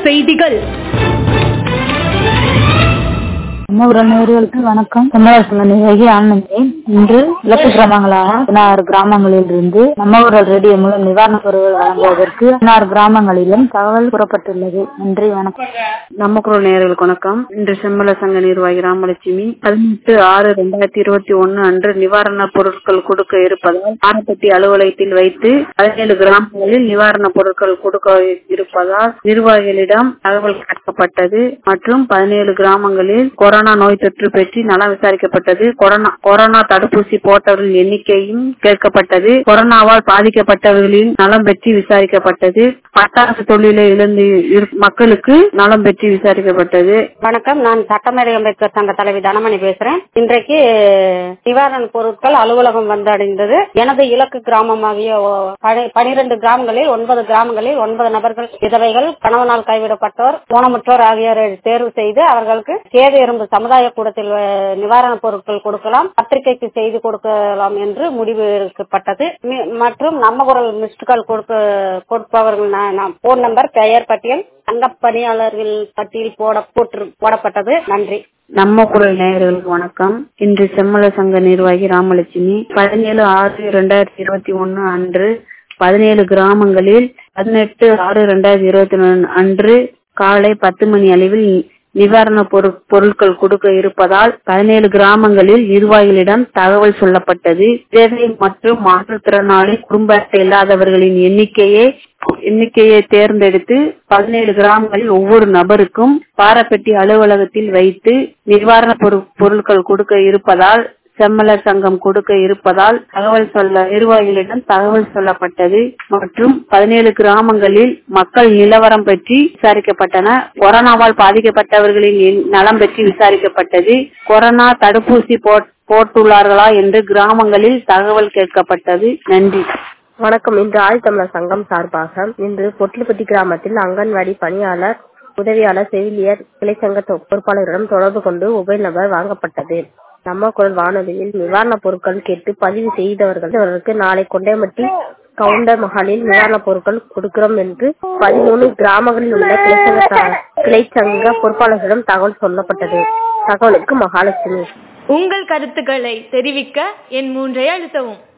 செய்திகள் இன்னொரு நேர்களுக்கு வணக்கம் தமிழக நிர்வாகி ஆனந்தி இன்று இலக்கு கிராமங்களான பதினாறு கிராமங்களில் இருந்து நம்ம ஊரல் ரேடியோ மூலம் நிவாரணப் பொருட்கள் வழங்குவதற்கு பதினாறு கிராமங்களிலும் தகவல் கூறப்பட்டுள்ளது நன்றி வணக்கம் நம்ம குரல் நேயர்களுக்கு வணக்கம் இன்று செம்மல சங்க நிர்வாகி ராமலட்சுமி பதினெட்டு ஆறு ரெண்டாயிரத்தி இருபத்தி ஒன்னு அன்று நிவாரணப் பொருட்கள் கொடுக்க இருப்பதால் ஆரப்பட்டி அலுவலகத்தில் வைத்து பதினேழு கிராமங்களில் நிவாரணப் பொருட்கள் கொடுக்க இருப்பதால் நிர்வாகிகளிடம் தகவல் கேட்கப்பட்டது மற்றும் பதினேழு கிராமங்களில் கொரோனா நோய் தொற்று பற்றி நலம் விசாரிக்கப்பட்டது கொரோனா கொரோனா தடுப்பூசி போட்டவர்களின் எண்ணிக்கையும் கேட்கப்பட்டது கொரோனாவால் பாதிக்கப்பட்டவர்களின் நலம் பற்றி விசாரிக்கப்பட்டது பட்டாசு தொழிலை இழந்து இரு- மக்களுக்கு நலம் பற்றி விசாரிக்கப்பட்டது வணக்கம் நான் சட்டமேதை அம்பேத்கர் சங்க தலைவி தனமணி பேசுறேன் இன்றைக்கு நிவாரண பொருட்கள் அலுவலகம் வந்தடைந்தது எனது இலக்கு கிராமமாகிய ஓ- பனி- பனிரெண்டு கிராமங்களில் ஒன்பது கிராமங்களில் ஒன்பது நபர்கள் விதவைகள் கணவனால் கைவிடப்பட்டோர் ஊனமுற்றோர் ஆகியோரை தேர்வு செய்து அவர்களுக்கு சேது எறும்பு சமுதாய கூடத்தில் அஹ், நிவாரணப் பொருட்கள் கொடுக்கலாம் பத்திரிகைக்கு செய்து கொடுக்கலாம் என்று முடிவு எடுக்கப்பட்டது மி- மற்றும் நம்ம குரல் மிஸ்டு கால் கொடுக்க கொடுப்பவர்கள் போன் நம்பர் பெயர் பட்டியல் சங்க பணியாளர்கள் பட்டியல் போட போட்டு போடப்பட்டது நன்றி நம்ம குரல் நேயர்களுக்கு வணக்கம் இன்று செம்மல சங்க நிர்வாகி ராமலட்சுமி பதினேழு ஆறு இரண்டாயிரத்தி இருபத்தி ஒன்னு அன்று பதினேழு கிராமங்களில் பதினெட்டு ஆறு இரண்டாயிரத்தி இருபத்தி ஒன்னு அன்று காலை பத்து மணி அளவில் நிவாரண பொரு- பொருட்கள் கொடுக்க இருப்பதால் பதினேழு கிராமங்களில் நிர்வாகிகளிடம் தகவல் சொல்லப்பட்டது விதவை மற்றும் மாற்றுத்திறனாளி குடும்ப அட்டை இல்லாதவர்களின் எண்ணிக்கையை எண்ணிக்கையை தேர்ந்தெடுத்து பதினேழு கிராமங்களில் ஒவ்வொரு நபருக்கும் பாரப்பட்டி அலுவலகத்தில் வைத்து நிவாரண பொரு- பொருட்கள் கொடுக்க இருப்பதால் செம்மலர் சங்கம் கொடுக்க இருப்பதால் தகவல் சொல்ல நிர்வாகிகளிடம் தகவல் சொல்லப்பட்டது மற்றும் பதினேழு கிராமங்களில் மக்கள் நிலவரம் பற்றி விசாரிக்கப்பட்டன கொரோனாவால் பாதிக்கப்பட்டவர்களின் எண்- நலம் பற்றி விசாரிக்கப்பட்டது கொரோனா தடுப்பூசி போட்- போட்டுள்ளார்களா என்று கிராமங்களில் தகவல் கேட்கப்பட்டது நன்றி வணக்கம் இன்று ஆழ்தமிழர் சங்கம் சார்பாக இன்று பொட்லுப்பட்டி கிராமத்தில் அங்கன்வாடி பணியாளர் உதவியாளர் செவிலியர் கிளைச்சங்க தொ- பொறுப்பாளரிடம் தொடர்பு கொண்டு மொபைல் நம்பர் வாங்கப்பட்டது நம்ம குரல் வானொலியில் நிவாரணப் பொருட்கள் கேட்டு பதிவு செய்தவர்கள் அவர்களுக்கு நாளை கொண்டைமட்டி கவுண்டர் மஹாலில் நிவாரணப் பொருட்கள் கொடுக்கிறோம் என்று பதிமூணு கிராமங்களில் உள்ள கிளைச்சங்க த- கிளைச்சங்க பொறுப்பாளர்களிடம் தகவல் சொல்லப்பட்டது தகவலுக்கு மகாலட்சுமி உங்கள் கருத்துக்களை தெரிவிக்க என் மூன்றை அழுத்தவும்